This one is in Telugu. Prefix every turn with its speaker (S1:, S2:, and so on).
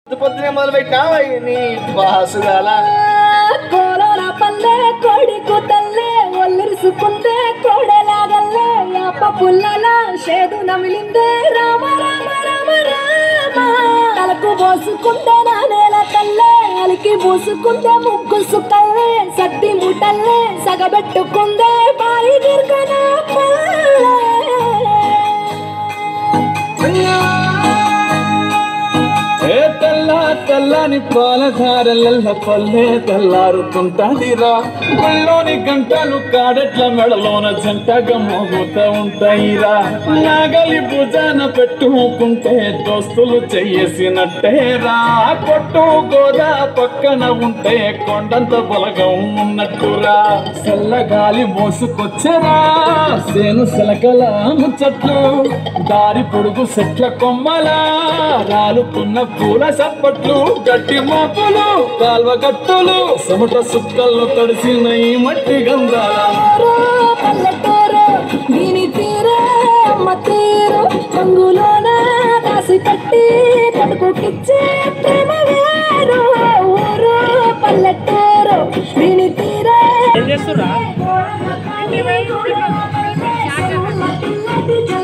S1: పొద్దునే మొదలు పెట్టావా నీ బాసుగాల
S2: కోలోన పల్లె కోడి కూతల్లే ఒల్లిరుసుకుందే కోడెలాగల్లే యాప పుల్లల షేదు నమిలిందే రామ రామ రామ రామ తలకు పోసుకుందే నా నేల తల్లే అలికి పూసుకుందే ముగ్గు సుక్కల్లే సత్తి ముటల్లే సగబెట్టుకుందే బాయి గిర్గన
S3: ఏ తెల్ల తెల్లని పాలధారల పల్లె తెల్లారుతుంటాదిరా గుళ్ళోని గంటలు కాడెట్ల మెడలోన జంటగా మోగుతూ ఉంటాయిరా నాగలి భుజాన పెట్టుకుంటే దోస్తులు చెయ్యేసినట్టేరా కొట్టు గోదా పక్కన ఉంటే కొండంత బలగం ఉన్నట్టురా చల్లగాలి మోసుకొచ్చరా సేను సెలకల ముచ్చట్లు దారి పొడుగు సెట్ల కొమ్మలా రాలుతున్న పూల సప్పట్లు గట్టి మోపులు కాల్వ గట్టులు చెమట సుక్కల్లో తడిసిన ఈ మట్టి గంధాల
S2: పల్లెటూరు దీని తీరే అమ్మ తీరు రంగులోన దాసి పెట్టి కొడుకుకిచ్చే ప్రేమ వేరు ఊరు పల్లెటూరు దీని తీరే
S4: ఏం చేస్తుర్రా
S2: పిల్లటి